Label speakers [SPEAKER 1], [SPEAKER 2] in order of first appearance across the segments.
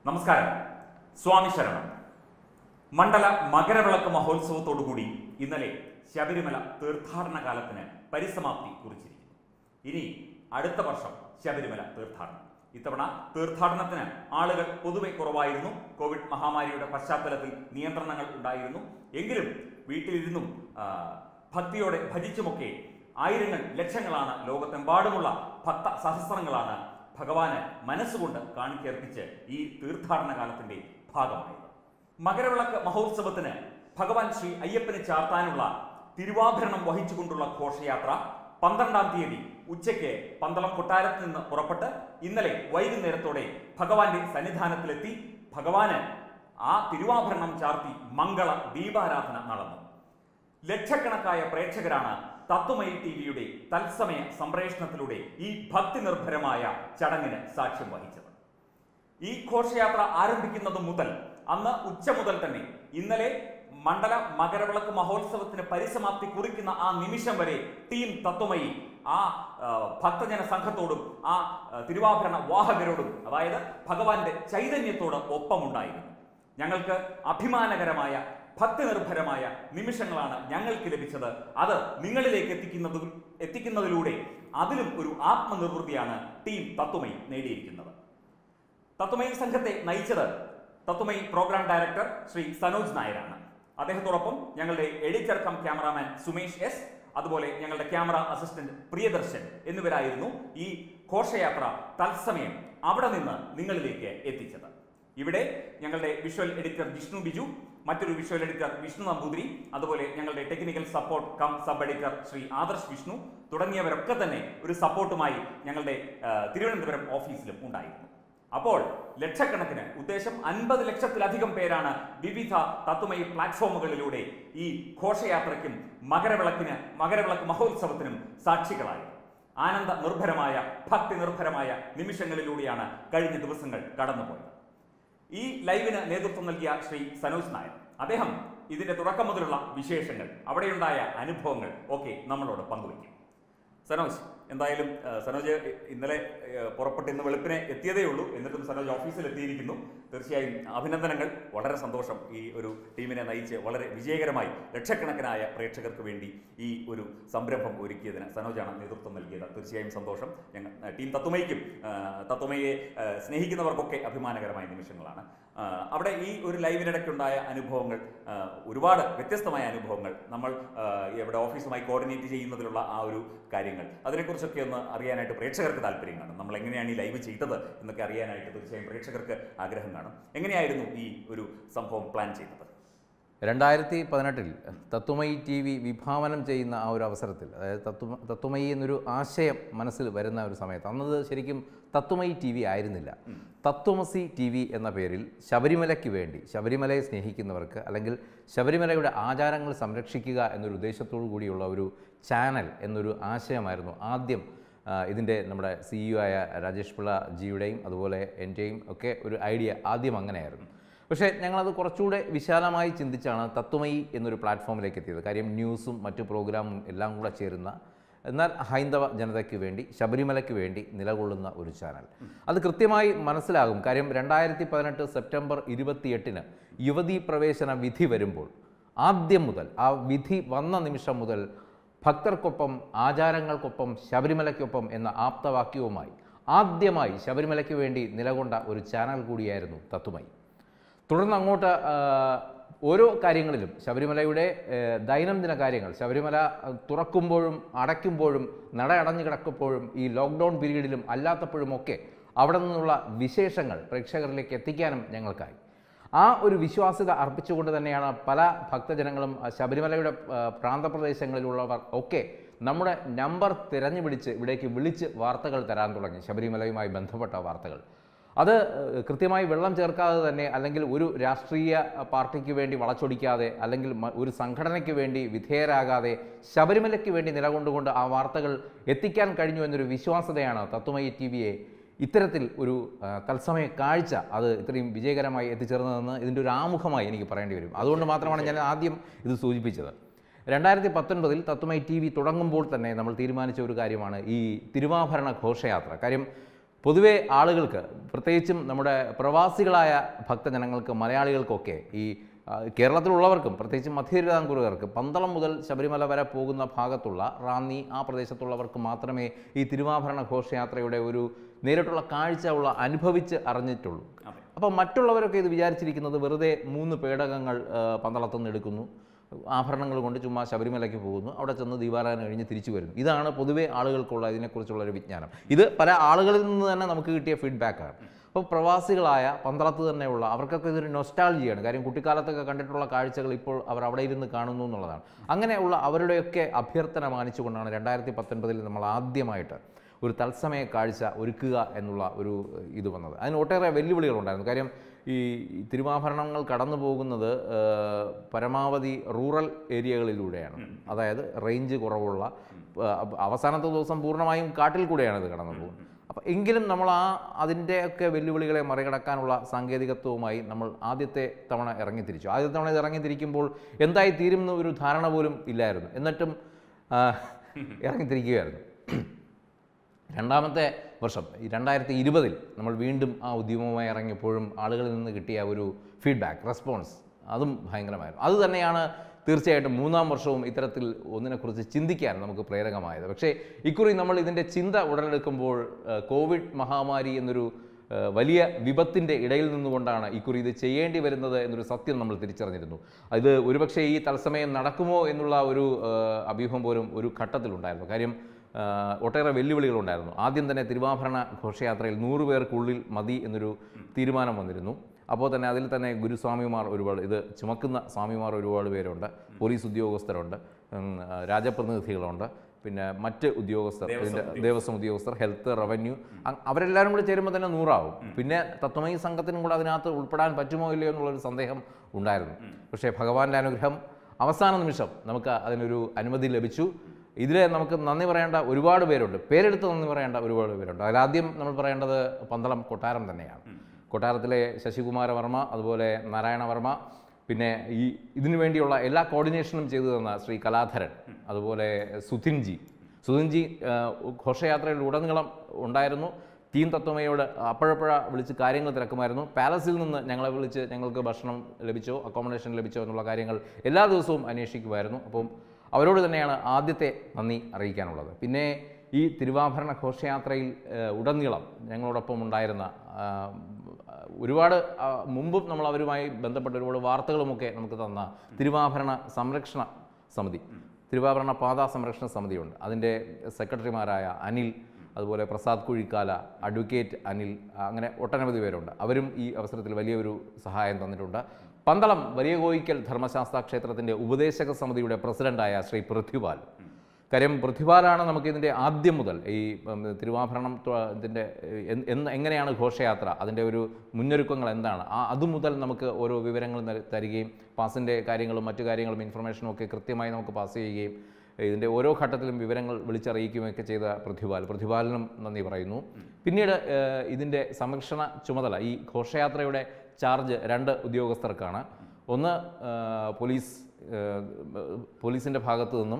[SPEAKER 1] നമസ്കാരം സ്വാമി ശരണം മണ്ഡല മകരവിളക്ക് മഹോത്സവത്തോടുകൂടി ഇന്നലെ ശബരിമല തീർത്ഥാടന കാലത്തിന് പരിസമാപ്തി കുറിച്ചിരിക്കുന്നു ഇനി അടുത്ത വർഷം ശബരിമല തീർത്ഥാടനം ഇത്തവണ തീർത്ഥാടനത്തിന് ആളുകൾ പൊതുവെ കുറവായിരുന്നു കോവിഡ് മഹാമാരിയുടെ പശ്ചാത്തലത്തിൽ നിയന്ത്രണങ്ങൾ ഉണ്ടായിരുന്നു എങ്കിലും വീട്ടിലിരുന്നും ആ, ഭക്തിയോടെ ഭജിച്ചുമൊക്കെ ആയിരങ്ങൾ ലക്ഷങ്ങളാണ് ലോകത്തെമ്പാടുമുള്ള ഭക്ത സഹസ്രങ്ങളാണ് ഭഗവാന് മനസ്സുകൊണ്ട് കാണിക്കർപ്പിച്ച് ഈ തീർത്ഥാടന കാലത്തിന്റെ ഭാഗമായത് മകരവിളക്ക് മഹോത്സവത്തിന് ഭഗവാൻ ശ്രീ അയ്യപ്പന് ചാർത്താനുള്ള തിരുവാഭരണം വഹിച്ചുകൊണ്ടുള്ള ഘോഷയാത്ര പന്ത്രണ്ടാം തീയതി ഉച്ചയ്ക്ക് പന്തളം കൊട്ടാരത്ത് നിന്ന് പുറപ്പെട്ട് ഇന്നലെ വൈകുന്നേരത്തോടെ ഭഗവാന്റെ സന്നിധാനത്തിലെത്തി ഭഗവാന് ആ തിരുവാഭരണം ചാർത്തി മംഗള ദീപാരാധന നടന്നു ലക്ഷക്കണക്കായ പ്രേക്ഷകരാണ് തത്വമയി ടി വിയുടെ തത്സമയ സംപ്രേഷണത്തിലൂടെ ഈ ഭക്തി നിർഭരമായ ചടങ്ങിന് സാക്ഷ്യം വഹിച്ചത് ഈ ഘോഷയാത്ര ആരംഭിക്കുന്നത് മുതൽ അന്ന് ഉച്ച മുതൽ തന്നെ ഇന്നലെ മണ്ഡല മകരവിളക്ക് മഹോത്സവത്തിന് പരിസമാപ്തി കുറിക്കുന്ന ആ നിമിഷം വരെ ടീം തത്വമയി ആ ആ, ഭക്തജന സംഘത്തോടും ആ ആ, തിരുവാഭരണ വാഹകരോടും അതായത് ഭഗവാന്റെ ചൈതന്യത്തോട് ഒപ്പമുണ്ടായിരുന്നു ഞങ്ങൾക്ക് അഭിമാനകരമായ ഭക്തി നിർഭരമായ നിമിഷങ്ങളാണ് ഞങ്ങൾക്ക് ലഭിച്ചത് അത് നിങ്ങളിലേക്ക് എത്തിക്കുന്നത് എത്തിക്കുന്നതിലൂടെ അതിലും ഒരു ആത്മനിർവൃത്തിയാണ് ടീം തത്വമയി നേടിയിരിക്കുന്നത് തത്വമയി സംഘത്തെ നയിച്ചത് തത്വമയി പ്രോഗ്രാം ഡയറക്ടർ ശ്രീ സനോജ് നായരാണ് അദ്ദേഹത്തോടൊപ്പം ഞങ്ങളുടെ editor cum cameraman Sumesh S അതുപോലെ ഞങ്ങളുടെ ക്യാമറ അസിസ്റ്റന്റ് പ്രിയദർശൻ എന്നിവരായിരുന്നു ഈ ഘോഷയാത്ര തത്സമയം അവിടെ നിന്ന് നിങ്ങളിലേക്ക് എത്തിച്ചത് ഇവിടെ ഞങ്ങളുടെ വിഷ്വൽ എഡിറ്റർ വിഷ്ണു ബിജു മറ്റൊരു വിഷ്വൽ എഡിറ്റർ വിഷ്ണു നമ്പൂതിരി അതുപോലെ ഞങ്ങളുടെ technical support cum sub editor Shri Adarsh Vishnu തുടങ്ങിയവരൊക്കെ തന്നെ ഒരു സപ്പോർട്ടുമായി ഞങ്ങളുടെ ആ, തിരുവനന്തപുരം ഓഫീസിലും ഉണ്ടായിരുന്നു അപ്പോൾ ലക്ഷക്കണക്കിന് ഉദ്ദേശം അൻപത് ലക്ഷത്തിലധികം പേരാണ് വിവിധ തത്വമയി പ്ലാറ്റ്ഫോമുകളിലൂടെ ഈ ഘോഷയാത്രയ്ക്കും മകരവിളക്കിന് മകരവിളക്ക് മഹോത്സവത്തിനും സാക്ഷികളായത് ആനന്ദ നിർഭരമായ ഭക്തി നിർഭരമായ നിമിഷങ്ങളിലൂടെയാണ് കഴിഞ്ഞ ദിവസങ്ങൾ കടന്നുപോയത് ഈ ലൈവിന് നേതൃത്വം നൽകിയ ശ്രീ സനോജ് നായർ അദ്ദേഹം ഇതിന്റെ തുടക്കം മുതലുള്ള വിശേഷങ്ങൾ അവിടെയുണ്ടായ അനുഭവങ്ങൾ ഒക്കെ നമ്മളോട് പങ്കുവയ്ക്കും സനോജ് എന്തായാലും ആ, സനോജ് ഇന്നലെ ആ, പുറപ്പെട്ട് ഇന്ന് വെളുപ്പിനെ എത്തിയതേ ഉള്ളൂ എന്നിട്ടും സനോജ് ഓഫീസിൽ എത്തിയിരിക്കുന്നു തീർച്ചയായും അഭിനന്ദനങ്ങൾ വളരെ സന്തോഷം ഈ ഒരു ടീമിനെ നയിച്ച് വളരെ വിജയകരമായി ലക്ഷക്കണക്കിനായ പ്രേക്ഷകർക്ക് വേണ്ടി ഈ ഒരു സംരംഭം ഒരുക്കിയതിന് സനോജാണ് നേതൃത്വം നൽകിയത് തീർച്ചയായും സന്തോഷം ഞങ്ങൾ ആ, ടീം തത്വമയ്ക്കും ആ, തത്വമയെ ആ, സ്നേഹിക്കുന്നവർക്കൊക്കെ അഭിമാനകരമായ നിമിഷങ്ങളാണ് ആ, അവിടെ ഈ ഒരു ലൈവിനിടയ്ക്കുണ്ടായ അനുഭവങ്ങൾ ആ, ഒരുപാട് വ്യത്യസ്തമായ അനുഭവങ്ങൾ നമ്മൾ ആ, ഇവിടെ ഓഫീസുമായി കോർഡിനേറ്റ് ചെയ്യുന്നതിലുള്ള ആ ഒരു കാര്യങ്ങൾ അതിനെക്കുറിച്ചൊക്കെ ഒന്ന് അറിയാനായിട്ട് പ്രേക്ഷകർക്ക് താല്പര്യം കാണും നമ്മൾ എങ്ങനെയാണ് ഈ ലൈവ് ചെയ്തത് എന്നൊക്കെ അറിയാനായിട്ട് തീർച്ചയായും പ്രേക്ഷകർക്ക് ആഗ്രഹം കാണും എങ്ങനെയായിരുന്നു ഈ ഒരു സംഭവം പ്ലാൻ ചെയ്തത്
[SPEAKER 2] രണ്ടായിരത്തി പതിനെട്ടിൽ തത്വമയി ടി വി വിഭാവനം ചെയ്യുന്ന ആ ഒരു അവസരത്തിൽ അതായത് തത്വ തത്വമയി എന്നൊരു ആശയം മനസ്സിൽ വരുന്ന ഒരു സമയത്ത് അന്നത് ശരിക്കും തത്വമയി ടി വി ആയിരുന്നില്ല തത്വമസി ടി വി എന്ന പേരിൽ ശബരിമലയ്ക്ക് വേണ്ടി ശബരിമലയെ സ്നേഹിക്കുന്നവർക്ക് അല്ലെങ്കിൽ ശബരിമലയുടെ ആചാരങ്ങൾ സംരക്ഷിക്കുക എന്നൊരു ഉദ്ദേശത്തോടു കൂടിയുള്ള ഒരു ചാനൽ എന്നൊരു ആശയമായിരുന്നു ആദ്യം ആ, ഇതിൻ്റെ നമ്മുടെ സിഇഒ ആയ രാജേഷ് പിള്ള ജിയുടെയും അതുപോലെ എൻ്റെയും ഒക്കെ ഒരു ഐഡിയ ആദ്യം അങ്ങനെയായിരുന്നു പക്ഷേ ഞങ്ങളത് കുറച്ചുകൂടെ വിശാലമായി ചിന്തിച്ചാണ് തത്വമയി എന്നൊരു പ്ലാറ്റ്ഫോമിലേക്ക് എത്തിയത് കാര്യം ന്യൂസും മറ്റു പ്രോഗ്രാമും എല്ലാം കൂടെ ചേരുന്ന എന്നാൽ ഹൈന്ദവ ജനതയ്ക്ക് വേണ്ടി ശബരിമലയ്ക്ക് വേണ്ടി നിലകൊള്ളുന്ന ഒരു ചാനൽ അത് കൃത്യമായി മനസ്സിലാകും കാര്യം രണ്ടായിരത്തി പതിനെട്ട് സെപ്റ്റംബർ ഇരുപത്തിയെട്ടിന് യുവതീ പ്രവേശന വിധി വരുമ്പോൾ ആദ്യം മുതൽ ആ വിധി വന്ന നിമിഷം മുതൽ ഭക്തർക്കൊപ്പം ആചാരങ്ങൾക്കൊപ്പം ശബരിമലയ്ക്കൊപ്പം എന്ന ആപ്തവാക്യവുമായി ആദ്യമായി ശബരിമലയ്ക്ക് വേണ്ടി നിലകൊണ്ട ഒരു ചാനൽ കൂടിയായിരുന്നു തത്വമയി തുടർന്ന് അങ്ങോട്ട് ആ, ഓരോ കാര്യങ്ങളിലും ശബരിമലയുടെ ഏ, ദൈനംദിന കാര്യങ്ങൾ ശബരിമല ആ, തുറക്കുമ്പോഴും അടയ്ക്കുമ്പോഴും നട അടഞ്ഞു കിടക്കുമ്പോഴും ഈ ലോക്ക്ഡൗൺ പീരീഡിലും അല്ലാത്തപ്പോഴുമൊക്കെ അവിടെ നിന്നുള്ള വിശേഷങ്ങൾ പ്രേക്ഷകരിലേക്ക് എത്തിക്കാനും ഞങ്ങൾക്കായി ആ ഒരു വിശ്വാസ്യത അർപ്പിച്ചുകൊണ്ട് തന്നെയാണ് പല ഭക്തജനങ്ങളും ആ, ശബരിമലയുടെ ആ, പ്രാന്തപ്രദേശങ്ങളിലുള്ളവർ ഒക്കെ നമ്മുടെ നമ്പർ തിരഞ്ഞു പിടിച്ച് ഇവിടേക്ക് വിളിച്ച് വാർത്തകൾ തരാൻ തുടങ്ങി ശബരിമലയുമായി ബന്ധപ്പെട്ട വാർത്തകൾ അത് ഏഹ്, കൃത്യമായി വെള്ളം ചേർക്കാതെ തന്നെ അല്ലെങ്കിൽ ഒരു രാഷ്ട്രീയ പാർട്ടിക്ക് വേണ്ടി വളച്ചൊടിക്കാതെ അല്ലെങ്കിൽ മ- ഒരു സംഘടനയ്ക്ക് വേണ്ടി വിധേയരാകാതെ ശബരിമലയ്ക്ക് വേണ്ടി നിലകൊണ്ടുകൊണ്ട് ആ വാർത്തകൾ എത്തിക്കാൻ കഴിഞ്ഞു എന്നൊരു വിശ്വാസതയാണ് തത്വമയി ടി വിയെ ഇത്തരത്തിൽ ഒരു ആ, തത്സമയ കാഴ്ച അത് ഇത്രയും വിജയകരമായി എത്തിച്ചേർന്നതെന്ന് ഇതിൻ്റെ ഒരു ആമുഖമായി എനിക്ക് പറയേണ്ടി വരും അതുകൊണ്ട് മാത്രമാണ് ഞാൻ ആദ്യം ഇത് സൂചിപ്പിച്ചത് രണ്ടായിരത്തി പത്തൊൻപതിൽ തത്വമൈ ടി വി തുടങ്ങുമ്പോൾ തന്നെ നമ്മൾ തീരുമാനിച്ച ഒരു കാര്യമാണ് ഈ തിരുവാഭരണ ഘോഷയാത്ര കാര്യം പൊതുവെ ആളുകൾക്ക് പ്രത്യേകിച്ചും നമ്മുടെ പ്രവാസികളായ ഭക്തജനങ്ങൾക്ക് മലയാളികൾക്കൊക്കെ ഈ ആ, കേരളത്തിലുള്ളവർക്കും പ്രത്യേകിച്ച് മധ്യ തിരുവിതാംകൂറുകാർക്ക് പന്തളം മുതൽ ശബരിമല വരെ പോകുന്ന ഭാഗത്തുള്ള റാന്നി ആ പ്രദേശത്തുള്ളവർക്ക് മാത്രമേ ഈ തിരുവാഭരണ ഘോഷയാത്രയുടെ ഒരു നേരിട്ടുള്ള കാഴ്ച ഉള്ള അനുഭവിച്ച് അറിഞ്ഞിട്ടുള്ളൂ
[SPEAKER 1] അതെ.
[SPEAKER 2] അപ്പോൾ മറ്റുള്ളവരൊക്കെ ഇത് വിചാരിച്ചിരിക്കുന്നത് വെറുതെ മൂന്ന് പേടകങ്ങൾ ആ, പന്തളത്തുനിന്ന് എടുക്കുന്നു ആഭരണങ്ങൾ കൊണ്ട് ചുമ്മാ ശബരിമലയ്ക്ക് പോകുന്നു അവിടെ ചെന്ന് ദീപാരാധന കഴിഞ്ഞ് തിരിച്ചു വരുന്നു ഇതാണ് പൊതുവേ ആളുകൾക്കുള്ള ഇതിനെക്കുറിച്ചുള്ള ഒരു വിജ്ഞാനം ഇത് പല ആളുകളിൽ നിന്ന് തന്നെ നമുക്ക് കിട്ടിയ ഫീഡ്ബാക്കാണ് അപ്പോൾ പ്രവാസികളായ പന്തളത്ത് തന്നെയുള്ള അവർക്കൊക്കെ ഇതൊരു നൊസ്റ്റാൾജിയാണ് കാര്യം കുട്ടിക്കാലത്തൊക്കെ കണ്ടിട്ടുള്ള കാഴ്ചകൾ ഇപ്പോൾ അവർ അവിടെ ഇരുന്ന് കാണുന്നു എന്നുള്ളതാണ് അങ്ങനെയുള്ള അവരുടെയൊക്കെ അഭ്യർത്ഥന മാനിച്ചുകൊണ്ടാണ് രണ്ടായിരത്തി പത്തൊൻപതിൽ നമ്മൾ ആദ്യമായിട്ട് ഒരു തത്സമയ കാഴ്ച ഒരുക്കുക എന്നുള്ള ഒരു ഇത് വന്നത് അതിന് ഒട്ടേറെ വെല്ലുവിളികളുണ്ടായിരുന്നു കാര്യം ഈ തിരുവാഭരണങ്ങൾ കടന്നു പോകുന്നത് ആ, പരമാവധി റൂറൽ ഏരിയകളിലൂടെയാണ് അതായത് റേഞ്ച് കുറവുള്ള ആ, അവസാനത്തെ ദിവസം പൂർണ്ണമായും കാട്ടിൽ കൂടെയാണ് ഇത് കടന്നു പോകുന്നത് അപ്പോൾ എങ്കിലും നമ്മൾ ആ അതിൻ്റെയൊക്കെ വെല്ലുവിളികളെ മറികടക്കാനുള്ള സാങ്കേതികത്വവുമായി നമ്മൾ ആദ്യത്തെ തവണ ഇറങ്ങിത്തിരിച്ചു ആദ്യത്തെ തവണ ഇത് ഇറങ്ങിത്തിരിക്കുമ്പോൾ എന്തായി തീരും എന്ന് ഒരു ധാരണ പോലും ഇല്ലായിരുന്നു എന്നിട്ടും ആ, ഇറങ്ങിത്തിരിക്കുകയായിരുന്നു രണ്ടാമത്തെ വർഷം ഈ രണ്ടായിരത്തി ഇരുപതിൽ നമ്മൾ വീണ്ടും ആ ഉദ്യമവുമായി ഇറങ്ങിയപ്പോഴും ആളുകളിൽ നിന്ന് കിട്ടിയ ഒരു ഫീഡ്ബാക്ക് റെസ്പോൺസ് അതും ഭയങ്കരമായിരുന്നു അത് തന്നെയാണ് തീർച്ചയായിട്ടും മൂന്നാം വർഷവും ഇത്തരത്തിൽ ഒന്നിനെക്കുറിച്ച് ചിന്തിക്കാൻ നമുക്ക് പ്രേരകമായത് പക്ഷേ ഇക്കുറി നമ്മൾ ഇതിൻ്റെ ചിന്ത ഉടലെടുക്കുമ്പോൾ ആ, കോവിഡ് മഹാമാരി എന്നൊരു ആ, വലിയ വിപത്തിൻ്റെ ഇടയിൽ നിന്നുകൊണ്ടാണ് ഇക്കുറി ഇത് ചെയ്യേണ്ടി വരുന്നത് എന്നൊരു സത്യം നമ്മൾ തിരിച്ചറിഞ്ഞിരുന്നു അത് ഒരുപക്ഷെ ഈ തത്സമയം നടക്കുമോ എന്നുള്ള ഒരു ആ, അഭ്യൂഹം പോലും ഒരു ഘട്ടത്തിലുണ്ടായിരുന്നു കാര്യം ആ, ഒട്ടേറെ വെല്ലുവിളികളുണ്ടായിരുന്നു ആദ്യം തന്നെ തിരുവാഭരണ ഘോഷയാത്രയിൽ നൂറ് പേർക്കുള്ളിൽ മതി എന്നൊരു തീരുമാനം വന്നിരുന്നു അപ്പോൾ തന്നെ അതിൽ തന്നെ ഗുരുസ്വാമിമാർ ഒരുപാട് ഇത് ചുമക്കുന്ന സ്വാമിമാർ ഒരുപാട് പേരുണ്ട് പോലീസ് ഉദ്യോഗസ്ഥരുണ്ട് ഉം, ആ, രാജപ്രതിനിധികളുണ്ട് പിന്നെ മറ്റ് ഉദ്യോഗസ്ഥർ ഇതിൻ്റെ ദേവസ്വം ഉദ്യോഗസ്ഥർ ഹെൽത്ത് റവന്യൂ അ- അവരെല്ലാവരും കൂടി ചേരുമ്പോൾ തന്നെ നൂറാവും പിന്നെ തത്വമയി സംഘത്തിനും കൂടെ അതിനകത്ത് ഉൾപ്പെടാൻ പറ്റുമോ ഇല്ലയോ എന്നുള്ളൊരു സന്ദേഹം ഉണ്ടായിരുന്നു പക്ഷേ ഭഗവാന്റെ അനുഗ്രഹം അവസാന നിമിഷം നമുക്ക് അതിനൊരു അനുമതി ലഭിച്ചു ഇതിൽ നമുക്ക് നന്ദി പറയേണ്ട ഒരുപാട് പേരുണ്ട് പേരെടുത്ത് നന്ദി പറയേണ്ട ഒരുപാട് പേരുണ്ട് അതിലാദ്യം നമ്മൾ പറയേണ്ടത് പന്തളം കൊട്ടാരം തന്നെയാണ് കൊട്ടാരത്തിലെ ശശികുമാര വർമ്മ അതുപോലെ നാരായണ വർമ്മ പിന്നെ ഈ ഇതിനു വേണ്ടിയുള്ള എല്ലാ കോർഡിനേഷനും ചെയ്തു തന്ന ശ്രീ കലാധരൻ അതുപോലെ സുധിൻജി സുധിൻജി ആ, ഘോഷയാത്രയിൽ ഉടനീളം ഉണ്ടായിരുന്നു ടീം തത്വമയോട് അപ്പോഴപ്പോഴ വിളിച്ച് കാര്യങ്ങൾ തിരക്കുമായിരുന്നു പാലസിൽ നിന്ന് ഞങ്ങളെ വിളിച്ച് ഞങ്ങൾക്ക് ഭക്ഷണം ലഭിച്ചോ അക്കോമഡേഷൻ ലഭിച്ചോ എന്നുള്ള കാര്യങ്ങൾ എല്ലാ ദിവസവും അന്വേഷിക്കുമായിരുന്നു അപ്പം അവരോട് തന്നെയാണ് ആദ്യത്തെ നന്ദി അറിയിക്കാനുള്ളത് പിന്നെ ഈ തിരുവാഭരണ ഘോഷയാത്രയിൽ ഏഹ്, ഉടനീളം ഞങ്ങളോടൊപ്പം ഉണ്ടായിരുന്ന ആ, ഒരുപാട് ആ, മുമ്പും നമ്മൾ അവരുമായി ബന്ധപ്പെട്ട ഒരുപാട് വാർത്തകളുമൊക്കെ നമുക്ക് തന്ന തിരുവാഭരണ സംരക്ഷണ സമിതി തിരുവാഭരണ പാതാ സംരക്ഷണ സമിതിയുണ്ട് അതിൻ്റെ സെക്രട്ടറിമാരായ അനിൽ അതുപോലെ പ്രസാദ് കുഴിക്കാല അഡ്വക്കേറ്റ് അനിൽ അങ്ങനെ ഒട്ടനവധി പേരുണ്ട് അവരും ഈ അവസരത്തിൽ വലിയൊരു സഹായം തന്നിട്ടുണ്ട് പന്തളം വലിയ കോയിക്കൽ ധർമ്മശാസ്ത്ര ക്ഷേത്രത്തിൻ്റെ ഉപദേശക സമിതിയുടെ പ്രസിഡന്റായ ശ്രീ പൃഥ്വിപാൽ കാര്യം പൃഥ്വിപാലാണ് നമുക്ക് ഇതിൻ്റെ ആദ്യം മുതൽ ഈ ഉം, തിരുവാഭരണം ത്വ- ഇതിൻ്റെ എൻ- എന്ന് എങ്ങനെയാണ് ഘോഷയാത്ര അതിൻ്റെ ഒരു മുന്നൊരുക്കങ്ങൾ എന്താണ് ആ അതുമുതൽ നമുക്ക് ഓരോ വിവരങ്ങൾ നൽ- തരികയും പാസിൻ്റെ കാര്യങ്ങളും മറ്റു കാര്യങ്ങളും ഇൻഫർമേഷനും ഒക്കെ കൃത്യമായി നമുക്ക് പാസ് ചെയ്യുകയും ഇതിൻ്റെ ഓരോ ഘട്ടത്തിലും വിവരങ്ങൾ വിളിച്ചറിയിക്കുകയൊക്കെ ചെയ്ത പൃഥ്വിപാൽ പൃഥ്വിപാലിനും നന്ദി പറയുന്നു പിന്നീട് ഏഹ്, ഇതിൻ്റെ സംരക്ഷണ ചുമതല ഈ ഘോഷയാത്രയുടെ ചാർജ് രണ്ട് ഉദ്യോഗസ്ഥർക്കാണ് ഒന്ന് ഏഹ്, പോലീസ് ഏഹ്, പോലീസിൻ്റെ ഭാഗത്തു നിന്നും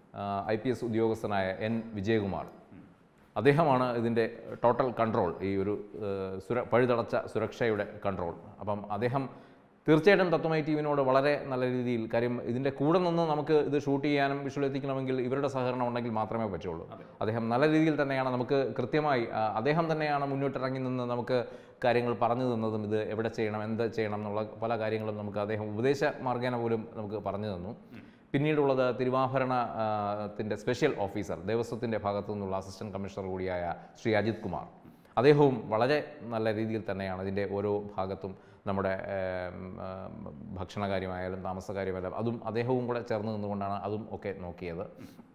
[SPEAKER 2] ഐ പി എസ് ഉദ്യോഗസ്ഥനായ എൻ വിജയകുമാർ അദ്ദേഹമാണ് ഇതിൻ്റെ ടോട്ടൽ കൺട്രോൾ ഈ ഒരു ഏഹ്, സുര പഴുതടച്ച സുരക്ഷയുടെ കൺട്രോൾ അപ്പം അദ്ദേഹം തീർച്ചയായിട്ടും തത്വമൈ ടീമിനോട് വളരെ നല്ല രീതിയിൽ കാര്യം ഇതിൻ്റെ കൂടെ നിന്ന് നമുക്ക് ഇത് ഷൂട്ട് ചെയ്യാനും വിഷ്വൽ എത്തിക്കണമെങ്കിൽ ഇവരുടെ സഹകരണം ഉണ്ടെങ്കിൽ മാത്രമേ പറ്റുള്ളൂ അദ്ദേഹം നല്ല രീതിയിൽ തന്നെയാണ് നമുക്ക് കൃത്യമായി ആ, അദ്ദേഹം തന്നെയാണ് മുന്നോട്ടിറങ്ങി നിന്ന് നമുക്ക് കാര്യങ്ങൾ പറഞ്ഞു തന്നതും ഇത് എവിടെ ചെയ്യണം എന്ത് ചെയ്യണം എന്നുള്ള പല കാര്യങ്ങളും നമുക്ക് അദ്ദേഹം ഉപദേശ മാർഗേന പോലും നമുക്ക് പറഞ്ഞു തന്നു പിന്നീടുള്ളത് തിരുവാഭരണ ആ, ത്തിന്റെ സ്പെഷ്യൽ ഓഫീസർ ദേവസ്വത്തിൻ്റെ ഭാഗത്തു നിന്നുള്ള അസിസ്റ്റന്റ് കമ്മീഷണർ കൂടിയായ ശ്രീ അജിത് കുമാർ അദ്ദേഹവും വളരെ നല്ല രീതിയിൽ തന്നെയാണ് ഇതിൻ്റെ ഓരോ ഭാഗത്തും നമ്മുടെ ഏം, ആ, ഭക്ഷണകാര്യമായാലും താമസകാര്യമായാലും അതും അദ്ദേഹവും കൂടെ ചേർന്ന് നിന്നുകൊണ്ടാണ് അതും ഒക്കെ നോക്കിയത്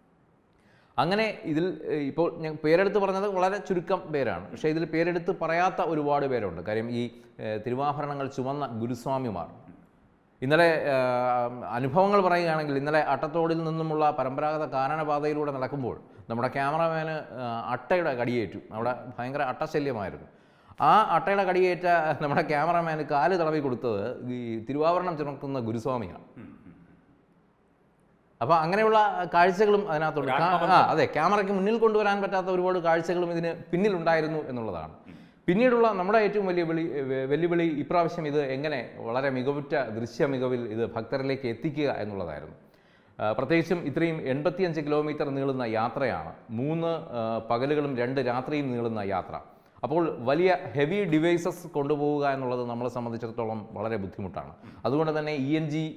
[SPEAKER 2] അങ്ങനെ ഇതിൽ ഏഹ്, ഇപ്പോൾ ഞാൻ പേരെടുത്ത് പറഞ്ഞത് വളരെ ചുരുക്കം പേരാണ് പക്ഷേ ഇതിൽ പേരെടുത്ത് പറയാത്ത ഒരുപാട് പേരുണ്ട് കാര്യം ഈ ഏഹ്, തിരുവാഭരണങ്ങൾ ചുമന്ന ഗുരുസ്വാമിമാർ ഇന്നലെ ഏഹ്, അനുഭവങ്ങൾ പറയുകയാണെങ്കിൽ ഇന്നലെ അട്ടത്തോടിൽ നിന്നുമുള്ള പരമ്പരാഗത കാനനപാതയിലൂടെ നടക്കുമ്പോൾ നമ്മുടെ ക്യാമറമാന് ഏഹ്, അട്ടയുടെ കടിയേറ്റു അവിടെ ഭയങ്കര അട്ടശല്യമായിരുന്നു ആ അട്ടയുടെ കടിയേറ്റ നമ്മുടെ ക്യാമറമാന് കാല് തടവി കൊടുത്തത് ഈ തിരുവാഭരണം ചുമക്കുന്ന ഗുരുസ്വാമിയാണ് അപ്പോൾ അങ്ങനെയുള്ള കാഴ്ചകളും അതിനകത്തുണ്ട്
[SPEAKER 1] ഒരു
[SPEAKER 2] കാ-
[SPEAKER 1] ആത്മബന്ധം.
[SPEAKER 2] ആ അതെ ക്യാമറയ്ക്ക് മുന്നിൽ കൊണ്ടുവരാൻ പറ്റാത്ത ഒരുപാട് കാഴ്ചകളും ഇതിന് പിന്നിലുണ്ടായിരുന്നു എന്നുള്ളതാണ് പിന്നീടുള്ള നമ്മുടെ ഏറ്റവും വലിയ വെളി വെ- വെല്ലുവിളി ഇപ്രാവശ്യം ഇത് എങ്ങനെ വളരെ മികവുറ്റ ദൃശ്യ മികവിൽ ഇത് ഭക്തരിലേക്ക് എത്തിക്കുക എന്നുള്ളതായിരുന്നു ആ, പ്രത്യേകിച്ചും ഇത്രയും എൺപത്തിയഞ്ച് കിലോമീറ്റർ നീളുന്ന യാത്രയാണ് മൂന്ന് ആ, പകലുകളും രണ്ട് രാത്രിയും നീളുന്ന യാത്ര അപ്പോൾ വലിയ ഹെവി ഡിവൈസസ് കൊണ്ടുപോവുക എന്നുള്ളത് നമ്മളെ സംബന്ധിച്ചിടത്തോളം വളരെ ബുദ്ധിമുട്ടാണ് അതുകൊണ്ട് തന്നെ E N G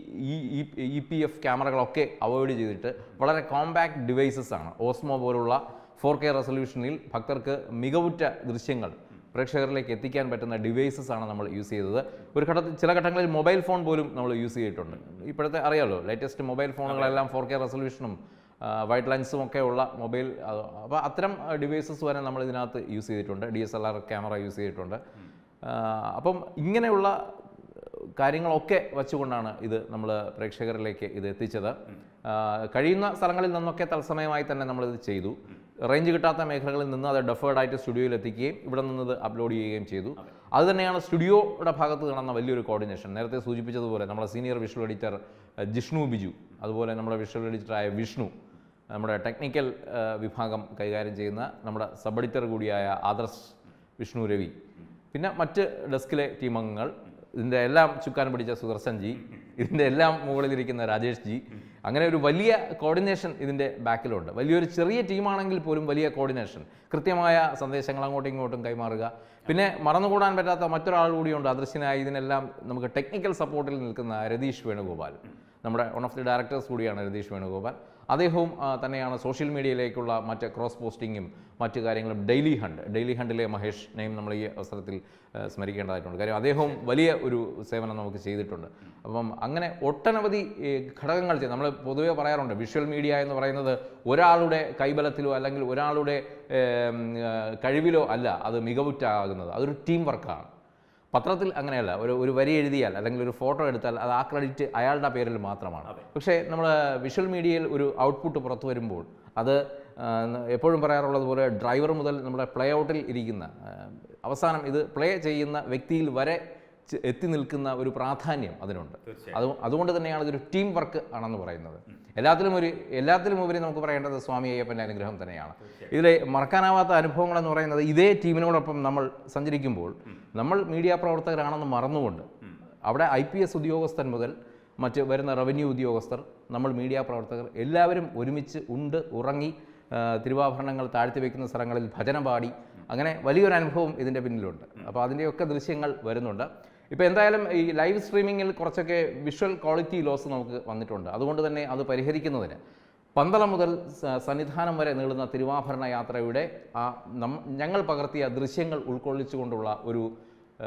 [SPEAKER 2] E P F ക്യാമറകളൊക്കെ അവോയ്ഡ് ചെയ്തിട്ട് വളരെ കോമ്പാക്ട് ഡിവൈസസ് ആണ് ഓസ്മോ പോലുള്ള ഫോർ കെ റെസൊല്യൂഷനിൽ ഭക്തർക്ക് മികവുറ്റ ദൃശ്യങ്ങൾ പ്രേക്ഷകരിലേക്ക് എത്തിക്കാൻ പറ്റുന്ന ഡിവൈസസ് ആണ് നമ്മൾ യൂസ് ചെയ്തത് ഒരു ഘട്ടത്തിൽ ചില ഘട്ടങ്ങളിൽ മൊബൈൽ ഫോൺ പോലും നമ്മൾ യൂസ് ചെയ്തിട്ടുണ്ട് ഇപ്പോഴത്തെ അറിയാലോ ലേറ്റസ്റ്റ് മൊബൈൽ ഫോണുകളെല്ലാം ഫോർ കെ റെസൊല്യൂഷനും വൈറ്റ് ലെൻസും ഒക്കെ ഉള്ള മൊബൈൽ അപ്പോൾ അത്തരം ഡിവൈസസ് വരെ നമ്മൾ ഇതിനകത്ത് യൂസ് ചെയ്തിട്ടുണ്ട് D S L R camera use ചെയ്തിട്ടുണ്ട് ആ, അപ്പം ഇങ്ങനെയുള്ള കാര്യങ്ങളൊക്കെ വച്ചുകൊണ്ടാണ് ഇത് നമ്മൾ പ്രേക്ഷകരിലേക്ക് ഇത് എത്തിച്ചത് ആ, കഴിയുന്ന സ്ഥലങ്ങളിൽ നിന്നൊക്കെ തത്സമയമായി തന്നെ നമ്മളിത് ചെയ്തു റേഞ്ച് കിട്ടാത്ത മേഖലകളിൽ നിന്ന് അത് ഡെഫേർഡ് ആയിട്ട് സ്റ്റുഡിയോയിൽ എത്തിക്കുകയും ഇവിടെ നിന്ന് ഇത് അപ്ലോഡ് ചെയ്യുകയും ചെയ്തു അത് തന്നെയാണ് സ്റ്റുഡിയോയുടെ ഭാഗത്ത് കാണുന്ന വലിയൊരു കോർഡിനേഷൻ നേരത്തെ സൂചിപ്പിച്ചതുപോലെ നമ്മുടെ സീനിയർ വിഷ്വൽ എഡിറ്റർ അഹ്, ജിഷ്ണു ബിജു അതുപോലെ നമ്മുടെ വിഷ്വൽ എഡിറ്ററായ വിഷ്ണു നമ്മുടെ ടെക്നിക്കൽ അഹ്, വിഭാഗം കൈകാര്യം ചെയ്യുന്ന നമ്മുടെ സബ് എഡിറ്റർ കൂടിയായ ആദർശ് വിഷ്ണു രവി പിന്നെ മറ്റ് ഡെസ്കിലെ ടീം അംഗങ്ങൾ ഇതിൻ്റെ എല്ലാം ചുക്കാൻ പിടിച്ച സുദർശൻ ജി ഇതിൻ്റെ എല്ലാം മുകളിലിരിക്കുന്ന രാജേഷ് ജി അങ്ങനെ ഒരു വലിയ കോർഡിനേഷൻ ഇതിൻ്റെ ബാക്കിലുണ്ട് വലിയൊരു ചെറിയ ടീമാണെങ്കിൽ പോലും വലിയ കോർഡിനേഷൻ കൃത്യമായ സന്ദേശങ്ങൾ അങ്ങോട്ടും ഇങ്ങോട്ടും കൈമാറുക പിന്നെ മറന്നുകൂടാൻ പറ്റാത്ത മറ്റൊരാൾ കൂടിയുണ്ട് അദൃശ്യനായി ഇതിനെല്ലാം നമുക്ക് ടെക്നിക്കൽ സപ്പോർട്ടിൽ നിൽക്കുന്ന രതീഷ് വേണുഗോപാൽ നമ്മുടെ വൺ ഓഫ് ദി ഡയറക്ടേഴ്സ് കൂടിയാണ് രതീഷ് വേണുഗോപാൽ അദ്ദേഹവും ആ, തന്നെയാണ് സോഷ്യൽ മീഡിയയിലേക്കുള്ള മറ്റ് ക്രോസ് പോസ്റ്റിങ്ങും മറ്റു കാര്യങ്ങളും ഡെയിലി ഹണ്ട് ഡെയിലി ഹണ്ടിലെ മഹേഷിനെയും നമ്മൾ ഈ അവസരത്തിൽ ആ, സ്മരിക്കേണ്ടതായിട്ടുണ്ട് കാര്യം അദ്ദേഹവും വലിയ ഒരു സേവനം നമുക്ക് ചെയ്തിട്ടുണ്ട് അപ്പം അങ്ങനെ ഒട്ടനവധി ഈ, ഘടകങ്ങൾ ചെയ്ത് നമ്മൾ പൊതുവെ പറയാറുണ്ട് വിഷ്വൽ മീഡിയ എന്ന് പറയുന്നത് ഒരാളുടെ കൈബലത്തിലോ അല്ലെങ്കിൽ ഒരാളുടെ ഏം, ആ, കഴിവിലോ അല്ല അത് മികവുറ്റാകുന്നത് അതൊരു ടീം വർക്കാണ് പത്രത്തിൽ അങ്ങനെയല്ല ഒരു ഒരു വരി എഴുതിയാൽ അല്ലെങ്കിൽ ഒരു ഫോട്ടോ എടുത്താൽ അത് ആ ക്രെഡിറ്റ് അയാളുടെ പേരിൽ മാത്രമാണ് പക്ഷേ നമ്മൾ വിഷ്വൽ മീഡിയയിൽ ഒരു ഔട്ട്പുട്ട് പുറത്തു വരുമ്പോൾ അത് ആ, എപ്പോഴും പറയാറുള്ളത് പോലെ ഡ്രൈവർ മുതൽ നമ്മുടെ പ്ലേ ഔട്ടിൽ ഇരിക്കുന്ന ആ, അവസാനം ഇത് പ്ലേ ചെയ്യുന്ന വ്യക്തിയിൽ വരെ ചെ- എത്തി നിൽക്കുന്ന ഒരു പ്രാധാന്യം അതിനുണ്ട്
[SPEAKER 1] തീർച്ചയായും.
[SPEAKER 2] അത് അതുകൊണ്ട് തന്നെയാണ് ഇതൊരു ടീം വർക്ക് ആണെന്ന് പറയുന്നത് എല്ലാത്തിലും ഒരു എല്ലാത്തിലും ഉപരി നമുക്ക് പറയേണ്ടത് സ്വാമി അയ്യപ്പൻ്റെ അനുഗ്രഹം തന്നെയാണ് ഇതിലെ മറക്കാനാവാത്ത അനുഭവങ്ങൾ എന്ന് പറയുന്നത് ഇതേ ടീമിനോടൊപ്പം നമ്മൾ സഞ്ചരിക്കുമ്പോൾ നമ്മൾ മീഡിയ പ്രവർത്തകരാണെന്ന് മറന്നുകൊണ്ട് അവിടെ ഐ പി എസ് ഉദ്യോഗസ്ഥൻ മുതൽ മറ്റ് വരുന്ന റവന്യൂ ഉദ്യോഗസ്ഥർ നമ്മൾ മീഡിയ പ്രവർത്തകർ എല്ലാവരും ഒരുമിച്ച് ഉണ്ട് ഉറങ്ങി ആ, തിരുവാഭരണങ്ങൾ താഴ്ത്തി വയ്ക്കുന്ന സ്ഥലങ്ങളിൽ ഭജന പാടി അങ്ങനെ വലിയൊരു അനുഭവം ഇതിൻ്റെ പിന്നിലുണ്ട് അപ്പോൾ അതിൻ്റെയൊക്കെ ദൃശ്യങ്ങൾ വരുന്നുണ്ട് ഇപ്പോൾ എന്തായാലും ഈ ലൈവ് സ്ട്രീമിങ്ങിൽ കുറച്ചൊക്കെ വിഷ്വൽ ക്വാളിറ്റി ലോസ് നമുക്ക് വന്നിട്ടുണ്ട് അതുകൊണ്ട് തന്നെ അത് പരിഹരിക്കുന്നതിന് പന്തളം മുതൽ സ- സന്നിധാനം വരെ നീളുന്ന തിരുവാഭരണ യാത്രയുടെ ആ നം ഞങ്ങൾ പകർത്തിയ ദൃശ്യങ്ങൾ ഉൾക്കൊള്ളിച്ചുകൊണ്ടുള്ള ഒരു ആ,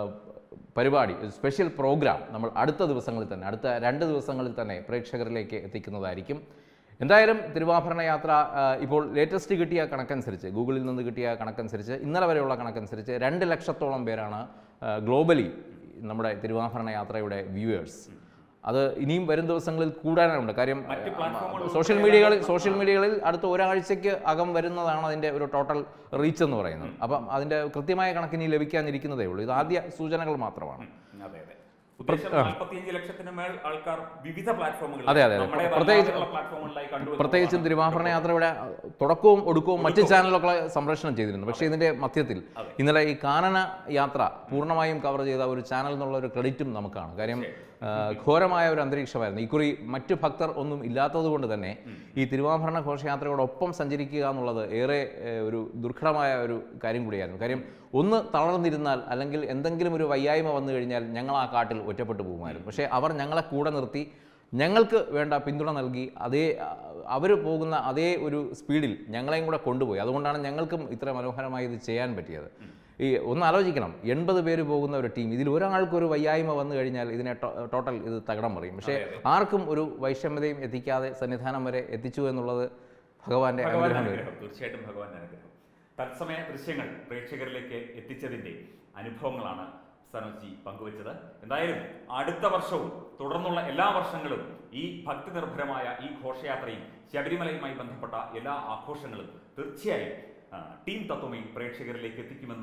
[SPEAKER 2] പരിപാടി ഒരു സ്പെഷ്യൽ പ്രോഗ്രാം നമ്മൾ അടുത്ത ദിവസങ്ങളിൽ തന്നെ അടുത്ത രണ്ട് ദിവസങ്ങളിൽ തന്നെ പ്രേക്ഷകരിലേക്ക് എത്തിക്കുന്നതായിരിക്കും എന്തായാലും തിരുവാഭരണ യാത്ര ആ, ഇപ്പോൾ ലേറ്റസ്റ്റ് കിട്ടിയ കണക്കനുസരിച്ച് ഗൂഗിളിൽ നിന്ന് കിട്ടിയ കണക്കനുസരിച്ച് ഇന്നലെ വരെയുള്ള കണക്കനുസരിച്ച് രണ്ട് ലക്ഷത്തോളം പേരാണ് ഗ്ലോബലി നമ്മുടെ തിരുവാഭരണ യാത്രയുടെ വ്യൂവേഴ്സ് അത് ഇനിയും വരും ദിവസങ്ങളിൽ കൂടാനുണ്ട് കാര്യം
[SPEAKER 1] മറ്റ് പ്ലാറ്റ്ഫോമുകൾ
[SPEAKER 2] സോഷ്യൽ മീഡിയകളിൽ സോഷ്യൽ മീഡിയകളിൽ അടുത്ത ഒരാഴ്ചയ്ക്ക് അകം വരുന്നതാണ് അതിൻ്റെ ഒരു ടോട്ടൽ റീച്ച് എന്ന് പറയുന്നത് അപ്പം അതിൻ്റെ കൃത്യമായ കണക്കിനി ലഭിക്കാനിരിക്കുന്നതേ ഉള്ളൂ ഇത് ആദ്യ സൂചനകൾ മാത്രമാണ്
[SPEAKER 1] അതെ അതെ ഉദ്ദേശം നാൽപ്പത്തിയഞ്ച് ലക്ഷത്തിന് മേൽ ആൾക്കാർ വിവിധ പ്ലാറ്റ്ഫോമുകളിൽ
[SPEAKER 2] അതെ, അതെ, അതെ.
[SPEAKER 1] നമ്മുടേതല്ലാതെയുള്ള
[SPEAKER 2] പ്രത്യേകിച്ച്
[SPEAKER 1] പ്ലാറ്റ്ഫോമുകളിലായി കണ്ടു
[SPEAKER 2] പ്രത്യേകിച്ചും തിരുവാഭരണ യാത്രയുടെ തുടക്കവും ഒടുക്കവും മറ്റ് ചാനലുകളെ സംപ്രേഷണം ചെയ്തിരുന്നു പക്ഷേ ഇതിന്റെ മധ്യത്തിൽ ഇന്നലെ ഈ കാനന യാത്ര പൂർണ്ണമായും കവർ ചെയ്ത ഒരു ചാനൽ എന്നുള്ള ഒരു ക്രെഡിറ്റും നമുക്കാണ് കാര്യം ആ, ഘോരമായ ഒരു അന്തരീക്ഷമായിരുന്നു ഇക്കുറി മറ്റു ഭക്തർ ഒന്നും ഇല്ലാത്തത് കൊണ്ട് തന്നെ ഈ തിരുവാഭരണ ഘോഷയാത്രയോടൊപ്പം സഞ്ചരിക്കുക എന്നുള്ളത് ഏറെ ഏ, ഒരു ദുർഘടമായ ഒരു കാര്യം കൂടിയായിരുന്നു കാര്യം ഒന്ന് തളർന്നിരുന്നാൽ അല്ലെങ്കിൽ എന്തെങ്കിലും ഒരു വയ്യായ്മ വന്നു കഴിഞ്ഞാൽ ഞങ്ങൾ ആ കാട്ടിൽ ഒറ്റപ്പെട്ടു പോകുമായിരുന്നു പക്ഷേ അവർ ഞങ്ങളെ കൂടെ നിർത്തി ഞങ്ങൾക്ക് വേണ്ട പിന്തുണ നൽകി അതേ അവർ പോകുന്ന അതേ ഒരു സ്പീഡിൽ ഞങ്ങളെയും കൂടെ കൊണ്ടുപോയി അതുകൊണ്ടാണ് ഞങ്ങൾക്കും ഇത്ര മനോഹരമായി ഇത് ചെയ്യാൻ പറ്റിയത് ഈ ഒന്ന് ആലോചിക്കണം എൺപത് പേര് പോകുന്ന ഒരു ടീം ഇതിൽ ഒരാൾക്ക് ഒരു വയ്യായ്മ വന്നു കഴിഞ്ഞാൽ ഇതിനെ ടോ- ടോട്ടൽ ഇത് തകടം പറയും പക്ഷേ ആർക്കും ഒരു വൈഷമ്യതയും എത്തിക്കാതെ സന്നിധാനം വരെ എത്തിച്ചു എന്നുള്ളത് ഭഗവാന്റെ
[SPEAKER 1] ഭഗവാന്റെ
[SPEAKER 2] അനുഗ്രഹം
[SPEAKER 1] അനുഗ്രഹം തീർച്ചയായിട്ടും ഭഗവാന്റെ അനുഗ്രഹം തത്സമയ ദൃശ്യങ്ങൾ പ്രേക്ഷകരിലേക്ക് എത്തിച്ചതിന്റെ അനുഭവങ്ങളാണ് സനോജി പങ്കുവച്ചത് എന്തായാലും അടുത്ത വർഷവും തുടർന്നുള്ള എല്ലാ വർഷങ്ങളും ഈ ഭക്തി നിർഭരമായ ഈ ഘോഷയാത്രയും ശബരിമലയുമായി ബന്ധപ്പെട്ട എല്ലാ ആഘോഷങ്ങളും തീർച്ചയായും ആ, ടീം തത്വമേ പ്രേക്ഷകരിലേക്ക് എത്തിക്കുമെന്ന്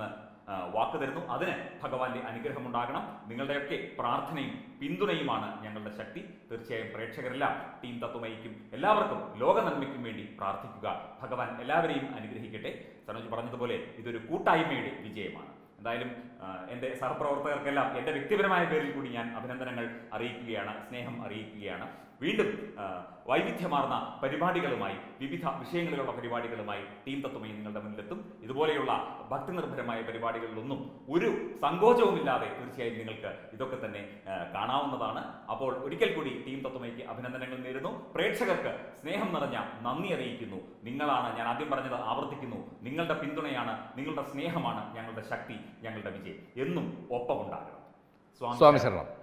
[SPEAKER 1] ആ, വാക്ക് തരുന്നു അതിന് ഭഗവാന്റെ അനുഗ്രഹം ഉണ്ടാകണം നിങ്ങളുടെയൊക്കെ പ്രാർത്ഥനയും പിന്തുണയുമാണ് ഞങ്ങളുടെ ശക്തി തീർച്ചയായും പ്രേക്ഷകരെല്ലാം ടീം തത്വമയിക്കും എല്ലാവർക്കും ലോക നന്മയ്ക്കും വേണ്ടി പ്രാർത്ഥിക്കുക ഭഗവാൻ എല്ലാവരെയും അനുഗ്രഹിക്കട്ടെ സനോജ് പറഞ്ഞതുപോലെ ഇതൊരു കൂട്ടായ്മയുടെ വിജയമാണ് എന്തായാലും ആ, എൻ്റെ സഹപ്രവർത്തകർക്കെല്ലാം എൻ്റെ വ്യക്തിപരമായ പേരിൽ കൂടി ഞാൻ അഭിനന്ദനങ്ങൾ അറിയിക്കുകയാണ് സ്നേഹം അറിയിക്കുകയാണ് വീണ്ടും ആ, വൈവിധ്യമാർന്ന പരിപാടികളുമായി വിവിധ വിഷയങ്ങളിലുള്ള പരിപാടികളുമായി ടീം തത്വമായി നിങ്ങളുടെ മുന്നിലെത്തും ഇതുപോലെയുള്ള ഭക്തിനിർഭരമായ പരിപാടികളിലൊന്നും ഒരു സങ്കോചവുമില്ലാതെ തീർച്ചയായും നിങ്ങൾക്ക് ഇതൊക്കെ തന്നെ ആ, കാണാവുന്നതാണ് അപ്പോൾ ഒരിക്കൽ കൂടി ടീം തത്വമയ്ക്ക് അഭിനന്ദനങ്ങൾ നേരുന്നു പ്രേക്ഷകർക്ക് സ്നേഹം നിറഞ്ഞ നന്ദി അറിയിക്കുന്നു നിങ്ങളാണ് ഞാൻ ആദ്യം പറഞ്ഞത് ആവർത്തിക്കുന്നു നിങ്ങളുടെ പിന്തുണയാണ് നിങ്ങളുടെ സ്നേഹമാണ് ഞങ്ങളുടെ ശക്തി ഞങ്ങളുടെ വിജയം എന്നും ഒപ്പമുണ്ടാകണം
[SPEAKER 2] സ്വാമി ശരണം